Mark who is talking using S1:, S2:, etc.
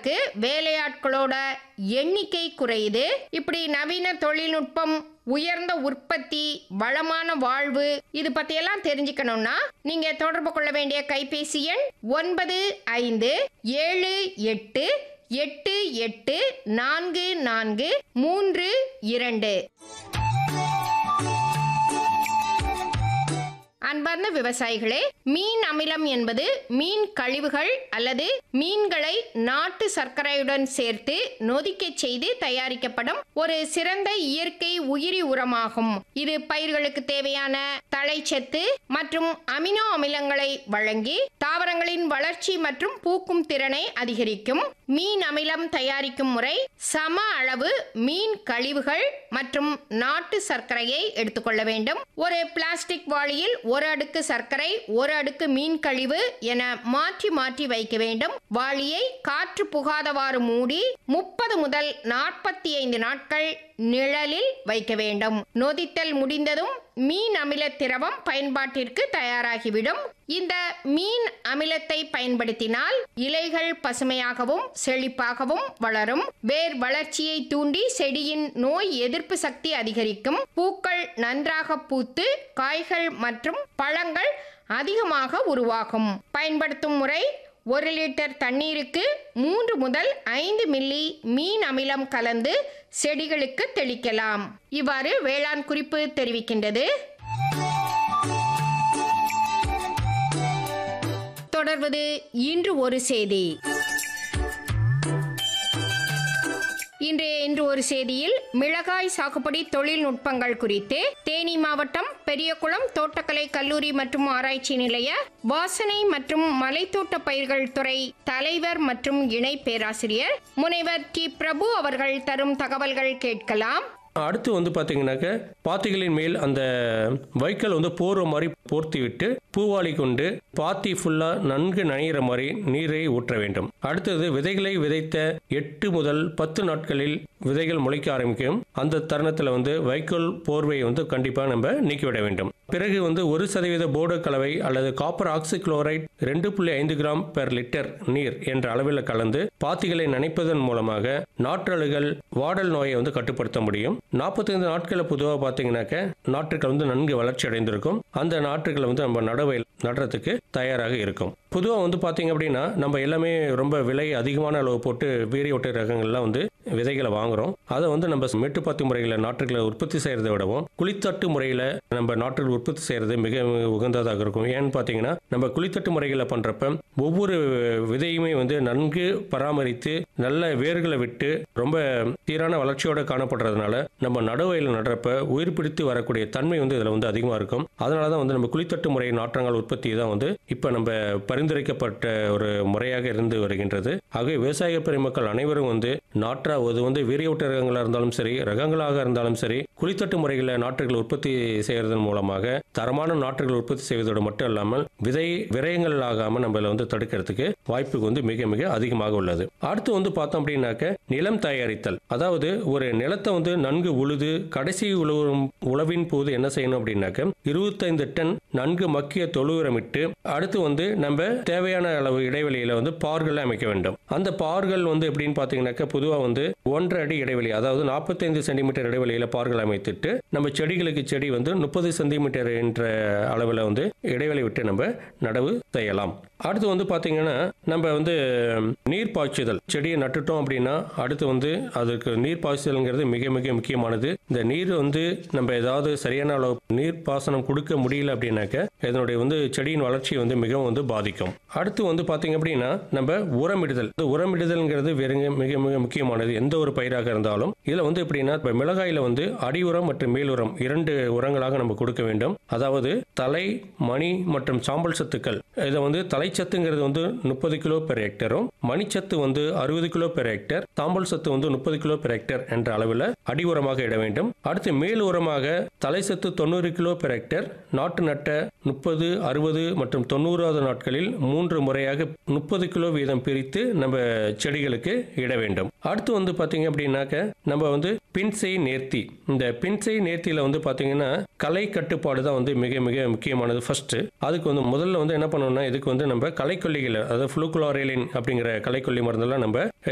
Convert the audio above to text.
S1: இருக்கு வேலையாட்களோட எண்ணிக்கை குறையுது இப்படி நவீன தொழில்நுட்பம் உயர்ந்த உற்பத்தி வளமான வாழ்வு இது பத்தியெல்லாம் தெரிஞ்சுக்கணும்னா நீங்க தொடர்பு கொள்ள வேண்டிய கைபேசி எண் ஒன்பது ஐந்து ஏழு எட்டு எட்டு எட்டு நான்கு நான்கு மூன்று இரண்டு அன்பார்ந்த விவசாயிகளே மீன் அமிலம் என்பது மீன் கழிவுகள் அல்லது மீன்களை நாட்டு சர்க்கரையுடன் சேர்த்து நொதிக்கச் செய்து தயாரிக்கப்படும் ஒரு சிறந்த இயற்கை உயிரி உரமாகும் இது பயிர்களுக்கு தேவையான தழைச்சத்து மற்றும் அமினோ அமிலங்களை வழங்கி தாவரங்களின் வளர்ச்சி மற்றும் பூக்கும் திறனை அதிகரிக்கும் மீன் அமிலம் தயாரிக்கும் முறை சம அளவு மீன் கழிவுகள் மற்றும் நாட்டு சர்க்கரையை எடுத்துக்கொள்ள வேண்டும் ஒரு பிளாஸ்டிக் வாளியில் ஒரு அடுக்கு சர்க்கரை ஒரு அடுக்கு மீன் கழிவு என மாற்றி மாற்றி வைக்க வேண்டும் வாளியை காற்று புகாதவாறு மூடி முப்பது முதல் நாற்பத்தி ஐந்து நாட்கள் நிழலில் வைக்க வேண்டும் நொதித்தல் முடிந்ததும் மீன் அமில திரவம் பயன்பாட்டிற்கு தயாராகிவிடும் இந்த மீன் அமிலத்தை பயன்படுத்தினால் இலைகள் பசுமையாகவும் செழிப்பாகவும் வளரும் வேர் வளர்ச்சியை தூண்டி செடியின் நோய் எதிர்ப்பு சக்தி அதிகரிக்கும் பூக்கள் நன்றாக பூத்து காய்கள் மற்றும் பழங்கள் அதிகமாக உருவாகும் பயன்படுத்தும் முறை ஒரு லிட்டர் தண்ணீருக்கு மூன்று முதல் ஐந்து மில்லி மீன் அமிலம் கலந்து செடிகளுக்கு தெளிக்கலாம் இவ்வாறு வேளாண் குறிப்பு தெரிவிக்கின்றது தொடர்வது இன்று ஒரு செய்தி இன்றைய இன்று ஒரு செய்தியில் மிளகாய் சாகுபடி தொழில்நுட்பங்கள் குறித்து தேனி மாவட்டம் பெரியகுளம் தோட்டக்கலை கல்லூரி மற்றும் ஆராய்ச்சி நிலைய வாசனை மற்றும் மலைத்தோட்ட பயிர்கள் துறை தலைவர் மற்றும் இணை பேராசிரியர் முனைவர் டி பிரபு அவர்கள் தரும் தகவல்கள் கேட்கலாம்
S2: அடுத்து வந்து பார்த்தீங்கன்னாக்க பாத்திகளின் மேல் அந்த வைக்கல் வந்து போர்வ மாதிரி போர்த்தி விட்டு பூவாளி கொண்டு பாத்தி ஃபுல்லாக நன்கு நனைகிற மாதிரி நீரை ஊற்ற வேண்டும் அடுத்தது விதைகளை விதைத்த எட்டு முதல் பத்து நாட்களில் விதைகள் முளைக்க ஆரம்பிக்கும் அந்த தருணத்தில் வந்து வைக்கோல் போர்வையை வந்து கண்டிப்பாக நம்ம நீக்கிவிட வேண்டும் பிறகு வந்து ஒரு சதவீத போர்டு கலவை அல்லது காப்பர் ஆக்சிக்ளோரைட் ரெண்டு புள்ளி ஐந்து கிராம் பெர் லிட்டர் நீர் என்ற அளவில் கலந்து பாத்திகளை நனைப்பதன் மூலமாக நாற்றழுகள் வாடல் நோயை வந்து கட்டுப்படுத்த முடியும் நாற்பத்தைந்து நாட்களில் பொதுவாக பார்த்தீங்கன்னாக்க நாற்றுகள் வந்து நன்கு வளர்ச்சி அடைந்திருக்கும் அந்த நாற்றுகளை வந்து நம்ம நடவை நடுறதுக்கு தயாராக இருக்கும் பொதுவாக வந்து பார்த்தீங்க அப்படின்னா நம்ம எல்லாமே ரொம்ப விலை அதிகமான அளவு போட்டு வீரிய ஒட்டு ரகங்கள்லாம் வந்து விதைகளை வாங்குறோம் அதை வந்து நம்ம மேட்டுப்பாத்தி முறையில் நாற்றுகளை உற்பத்தி செய்கிறத விடவும் குளித்தட்டு முறையில் நம்ம நாற்றுகள் உற்பத்தி செய்கிறது மிக மிக உகந்ததாக இருக்கும் ஏன்னு பார்த்தீங்கன்னா நம்ம குளித்தட்டு முறைகளை பண்ணுறப்ப ஒவ்வொரு விதையுமே வந்து நன்கு பராமரித்து நல்ல வேர்களை விட்டு ரொம்ப சீரான வளர்ச்சியோட காணப்படுறதுனால நம்ம நடுவயில் நடுறப்ப உயிர் பிடித்து வரக்கூடிய தன்மை வந்து இதில் வந்து அதிகமாக இருக்கும் அதனால தான் வந்து நம்ம குளித்தட்டு முறை நாற்றங்கள் உற்பத்தி தான் வந்து இப்போ நம்ம பரிந்துரைக்கப்பட்ட ஒரு முறையாக இருந்து வருகின்றது ஆகவே விவசாய பெருமக்கள் அனைவரும் வந்து நாற்றா அது வந்து வீரியவுட்ட ரகங்களாக இருந்தாலும் சரி ரகங்களாக இருந்தாலும் சரி குளித்தட்டு முறைகளில் நாற்றுகள் உற்பத்தி செய்வதன் மூலமாக தரமான நாற்றுகள் உற்பத்தி செய்வதோடு மட்டும் இல்லாமல் விதை விரயங்கள் ஆகாமல் நம்மள வந்து தடுக்கிறதுக்கு வாய்ப்பு வந்து மிக மிக அதிகமாக உள்ளது அடுத்து வந்து பார்த்தோம் அப்படின்னாக்க நிலம் தயாரித்தல் அதாவது ஒரு நிலத்தை வந்து நன்கு உழுது கடைசி உழவும் உழவின் போது என்ன செய்யணும் அப்படின்னாக்க இருபத்தைந்து டன் நன்கு மக்கிய தொழு உரமிட்டு அடுத்து வந்து நம்ம தேவையான அளவு இடைவெளியில வந்து பார்கள் அமைக்க வேண்டும் அந்த பார்கள் வந்து எப்படின்னு பார்த்தீங்கன்னாக்க பொதுவாக வந்து ஒன்றரை அடி இடைவெளி அதாவது நாற்பத்தைந்து சென்டிமீட்டர் இடைவெளியில பார்கள் அமைத்துட்டு நம்ம செடிகளுக்கு செடி வந்து முப்பது சென்டிமீட்டர் என்ற அளவில் வந்து இடைவெளி விட்டு நம்ம நடவு செய்யலாம் அடுத்து வந்து பார்த்தீங்கன்னா நம்ம வந்து நீர் பாய்ச்சுதல் செடியை நட்டுட்டோம் அப்படின்னா அடுத்து வந்து அதுக்கு நீர் பாய்ச்சுதல்ங்கிறது மிக மிக முக்கியமானது இந்த நீர் வந்து நம்ம ஏதாவது சரியான அளவு நீர் பாசனம் கொடுக்க முடியல அப்படின்னாக்க இதனுடைய வந்து செடியின் வளர்ச்சியை வந்து மிகவும் வந்து பாதிக்கும் அடுத்து வந்து பார்த்தீங்க அப்படின்னா நம்ம உரமிடுதல் இந்த உரமிடுதல்ங்கிறது வேற மிக மிக முக்கியமானது எந்த ஒரு பயிராக இருந்தாலும் இதில் வந்து எப்படின்னா இப்போ மிளகாயில வந்து அடி உரம் மற்றும் மேல் உரம் இரண்டு உரங்களாக நம்ம கொடுக்க வேண்டும் அதாவது தலை மணி மற்றும் சாம்பல் சத்துக்கள் இதை வந்து தலைச்சத்துங்கிறது வந்து முப்பது கிலோ பெர் ஹெக்டரும் மணிச்சத்து வந்து அறுபது கிலோ பெர் ஹெக்டர் சாம்பல் சத்து வந்து முப்பது கிலோ பெர் ஹெக்டர் என்ற அளவில் அடி உரமாக இட வேண்டும் அடுத்து மேல் உரமாக தலை சத்து தொண்ணூறு கிலோ பெர் ஹெக்டர் நாட்டு நட்ட முப்பது அறுபது மற்றும் தொண்ணூறாவது நாட்களில் மூன்று முறையாக முப்பது கிலோ வீதம் பிரித்து நம்ம செடிகளுக்கு இட வேண்டும் அடுத்து வந்து பார்த்தீங்க அப்படின்னாக்க நம்ம வந்து பின்சை நேர்த்தி இந்த பின்சை நேர்த்தியில் வந்து பார்த்தீங்கன்னா கலை கட்டுப்பாடு தான் வந்து மிக மிக முக்கியமானது ஃபர்ஸ்ட் அதுக்கு வந்து முதல்ல வந்து என்ன பண்ணணும்னா இதுக்கு வந்து நம்ம களைக்கொல்லிகளை அதாவது ஃப்ளூக்ளோரேலின் அப்படிங்கிற களைக்கொல்லி மருந்தெல்லாம் நம்ம